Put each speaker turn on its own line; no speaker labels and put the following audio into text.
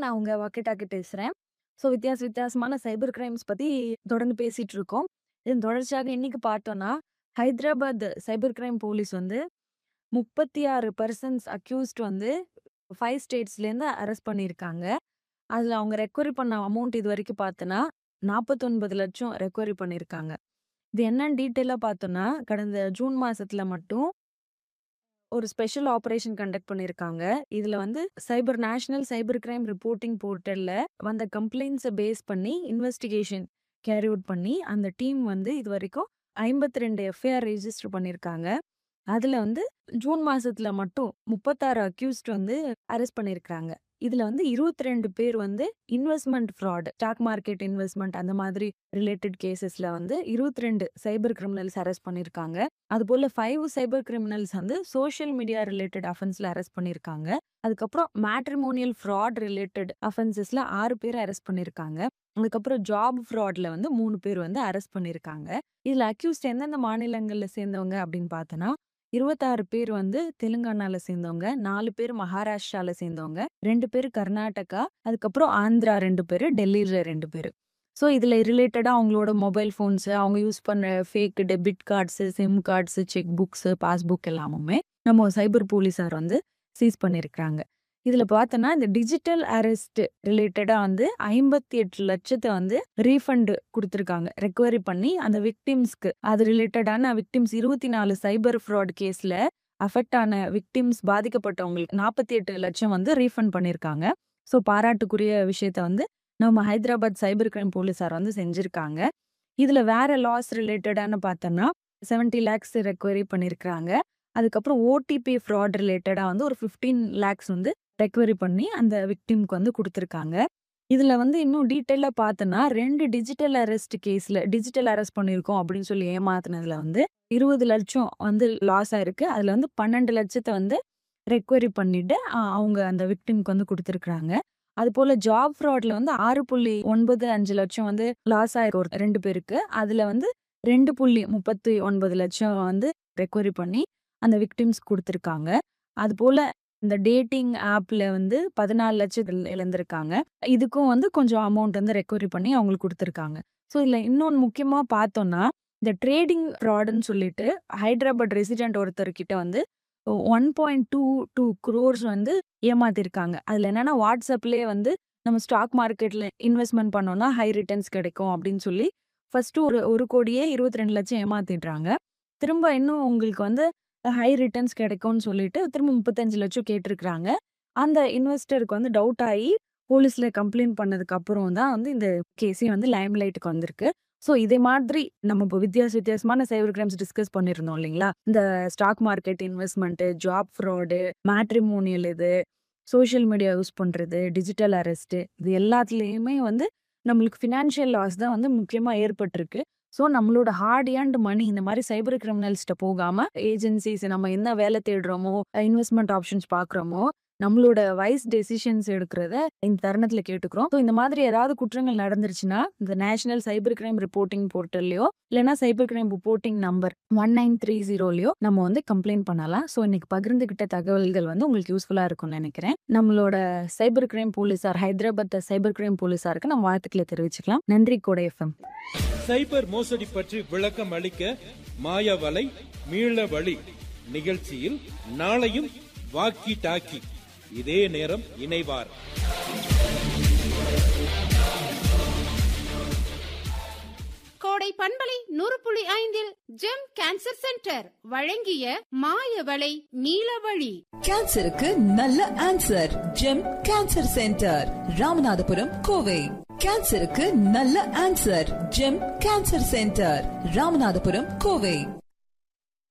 நான் உங்க வாக்கி பேசுறேன். ஸோ வித்தியாச வித்தியாசமான சைபர் கிரைம்ஸ் பத்தி தொடர்ந்து பேசிட்டு இருக்கோம். இதன் தொடர்ச்சியாக இன்னைக்கு பார்த்தோம்னா, ஹைதராபாத் சைபர் கிரைம் போலீஸ் வந்து 36 பெர்சன்ஸ் அக்யூஸ்ட் வந்து 5 ஸ்டேட்ஸ்லேருந்து அரெஸ்ட் பண்ணியிருக்காங்க. அதுல அவங்க ரெக்கவரி பண்ண அமௌண்ட் இதுவரைக்கும் பார்த்தோன்னா, 49,00,000 ரெக்கவரி பண்ணியிருக்காங்க. இது என்னன்னு டீட்டெயிலா பார்த்தோம்னா, கடந்த ஜூன் மாசத்துல மட்டும் ஒரு ஸ்பெஷல் ஆப்பரேஷன் கண்டக்ட் பண்ணியிருக்காங்க. இதுல வந்து cyber national cyber crime reporting போர்ட்டல்ல வந்த கம்ப்ளைண்ட்ஸ பேஸ் பண்ணி இன்வெஸ்டிகேஷன் கேரி அவுட் பண்ணி, அந்த டீம் வந்து இதுவரைக்கும் 52 எஃப்ஐஆர் ரெஜிஸ்டர் பண்ணியிருக்காங்க. அதுல வந்து ஜூன் மாசத்துல மட்டும் 36 அக்யூஸ்ட் வந்து அரெஸ்ட் பண்ணியிருக்காங்க. இதுல வந்து 22 பேர் வந்து investment fraud, stock market investment அந்த மாதிரி ரிலேட்டட் கேஸஸ்ல வந்து 22 சைபர் கிரிமினல்ஸ் அரெஸ்ட் பண்ணியிருக்காங்க. அதுபோல 5 சைபர் கிரிமினல்ஸ் வந்து சோஷியல் மீடியா ரிலேட்டட் அஃபென்ஸ்ல அரெஸ்ட் பண்ணியிருக்காங்க. அதுக்கப்புறம் மேட்ரிமோனியல் ஃப்ராட் ரிலேட்டட் அஃபென்சஸ்ல 6 பேர் அரெஸ்ட் பண்ணியிருக்காங்க. அதுக்கப்புறம் ஜாப் ஃப்ராட்ல வந்து 3 பேர் வந்து அரெஸ்ட் பண்ணியிருக்காங்க. இதுல அக்யூஸ்ட் எந்தெந்த மாநிலங்கள்ல சேர்ந்தவங்க அப்படின்னு பார்த்தோன்னா, 26 பேர் வந்து தெலுங்கானால சேர்ந்தவங்க, 4 பேர் மகாராஷ்டிரால சேர்ந்தவங்க, 2 பேர் கர்நாடகா, அதுக்கப்புறம் ஆந்திரா 2 பேரு, டெல்லில 2 பேரு. ஸோ இதுல ரிலேட்டடா அவங்களோட மொபைல் ஃபோன்ஸ், அவங்க யூஸ் பண்ண fake debit cards, SIM cards, cheque books, passbook எல்லாமுமே நம்ம சைபர் போலீஸார் வந்து சீஸ் பண்ணியிருக்காங்க. இதுல பார்த்தோன்னா, இந்த டிஜிட்டல் அரெஸ்ட் ரிலேட்டடா வந்து 58,00,000 வந்து ரீஃபண்ட் குடுத்துருக்காங்க. ரெக்கவரி பண்ணி அந்த விக்டிம்ஸ்க்கு அது ரிலேட்டடான விக்டிம்ஸ் 24 சைபர் ஃப்ராட் கேஸ்ல அஃபெக்ட் ஆன விக்டிம்ஸ் பாதிக்கப்பட்டவங்களுக்கு 48,00,000 வந்து ரீஃபண்ட் பண்ணியிருக்காங்க. ஸோ பாராட்டுக்குரிய விஷயத்த வந்து நம்ம ஹைதராபாத் சைபர் கிரைம் போலீஸார் வந்து செஞ்சிருக்காங்க. இதுல வேற லாஸ் ரிலேட்டடான பார்த்தோன்னா, 70 லேக்ஸ் ரெக்கவரி பண்ணியிருக்காங்க. அதுக்கப்புறம் ஓடிபி ஃப்ராட் ரிலேட்டடா வந்து ஒரு 15 லேக்ஸ் வந்து ரெக்கவரி பண்ணி அந்த விக்டிம்க்கு வந்து குடுத்துருக்காங்க. இதுல வந்து இன்னும் டீட்டெயிலா பார்த்தோன்னா, 2 டிஜிட்டல் அரெஸ்ட் கேஸ்ல டிஜிட்டல் அரெஸ்ட் பண்ணியிருக்கோம் அப்படின்னு சொல்லி ஏமாத்துனதுல வந்து 20,00,000 வந்து லாஸ் ஆயிருக்கு. அதுல வந்து 12,00,000 வந்து ரெக்கவரி பண்ணிட்டு அ அவங்க அந்த விக்டிம்க்கு வந்து குடுத்துருக்காங்க. அதுபோல ஜாப் ஃப்ராட்ல வந்து 6.95 வந்து லாஸ் ஆயிருக்கு ஒரு 2 பேருக்கு. அதுல வந்து 2.39 வந்து ரெக்கவரி பண்ணி அந்த விக்டிம்ஸ்க்கு குடுத்துருக்காங்க. அதுபோல இந்த டேட்டிங் ஆப்ல வந்து 14,00,000 இழந்திருக்காங்க. இதுக்கும் வந்து கொஞ்சம் அமௌண்ட் வந்து ரெக்கவரி பண்ணி அவங்களுக்கு குடுத்துருக்காங்க. ஸோ இதுல இன்னொன்னு முக்கியமா பார்த்தோம்னா, இந்த ட்ரேடிங் ஃப்ராடுன்னு சொல்லிட்டு ஹைதராபாத் ரெசிடென்ட் ஒருத்தர்கிட்ட வந்து 1.22 குரோர்ஸ் வந்து ஏமாத்திருக்காங்க. அதுல என்னன்னா வாட்ஸ்அப்லயே வந்து நம்ம ஸ்டாக் மார்க்கெட்ல இன்வெஸ்ட்மென்ட் பண்ணோம்னா ஹை ரிட்டர்ன்ஸ் கிடைக்கும் அப்படின்னு சொல்லி ஃபர்ஸ்ட் ஒரு 1,22,00,000 ஏமாத்திடுறாங்க. திரும்ப இன்னும் உங்களுக்கு வந்து ஹை ரிட்டர்ன்ஸ் கிடைக்கும்னு சொல்லிட்டு திரும்ப 35,00,000 கேட்டிருக்காங்க. அந்த இன்வெஸ்டருக்கு வந்து டவுட் ஆயி போலீஸ்ல கம்ப்ளைண்ட் பண்ணதுக்கு அப்புறம் தான் வந்து இந்த கேஸே வந்து லைம் லைட்டுக்கு வந்திருக்கு. ஸோ இதே மாதிரி நம்ம இப்போ வித்தியாச வித்தியாசமான சைபர் கிரைம்ஸ் டிஸ்கஸ் பண்ணியிருந்தோம் இல்லைங்களா? இந்த stock market investment, job fraud, matrimonial இது, சோஷியல் மீடியா யூஸ் பண்றது, டிஜிட்டல் அரெஸ்ட் இது எல்லாத்துலயுமே வந்து நம்மளுக்கு ஃபினான்ஷியல் லாஸ் தான் வந்து முக்கியமா ஏற்பட்டிருக்கு. ஸோ நம்மளோட ஹார்ட் ஏர்ன்ட் மனி இந்த மாரி சைபர் கிரிமினல்ஸ்ட்ட போகாம ஏஜென்சிஸ் நம்ம என்ன வேலை தேடுறோமோ, இன்வெஸ்ட்மென்ட் ஆப்ஷன்ஸ் பார்க்குறோமோ, நம்மளோட வைஸ் டெசிஷன்ஸ் எடுக்கிறத இந்த தருணத்துல கேட்டுக்கிறோம். ஸோ இந்த மாதிரி ஏதாவது குற்றங்கள் நடந்துருச்சுன்னா, இந்த நேஷனல் சைபர் கிரைம் ரிப்போர்ட்டிங் போர்ட்டல்லயோ, இல்லன்னா சைபர் கிரைம் ரிப்போர்ட்டிங் நம்பர் 1930லயோ நம்ம வந்து கம்ப்ளைண்ட் பண்ணலாம். ஸோ இன்னைக்கு பகிர்ந்துகிட்ட தகவல்கள் வந்து உங்களுக்கு யூஸ்ஃபுல்லா இருக்கும்னு நெனைக்கிறேன். நம்மளோட சைபர் கிரைம் போலீஸார் ஹைதராபாத் சைபர் கிரைம் போலீஸாருக்கு நம்ம வாழ்த்துக்களை தெரிவிச்சுக்கலாம். நன்றி கோடை எஃப்எம்.
சைபர் மோசடி பற்றி விளக்கம் அளிக்க மாயவலை மீள வழி நிகழ்ச்சியில் நாளையும் வாக்கி டாக்கி இதே நேரம் இணைவார்
கோடை பண்பலை நூறு புள்ளி ஐந்தில் ஜெம் கேன்சர் சென்டர் வழங்கிய மாயவளை நீலவழி
கேன்சருக்கு நல்ல answer Gem cancer centre Ramanathapuram Kovai கேன்சருக்கு நல்ல answer Gem cancer centre Ramanathapuram Kovai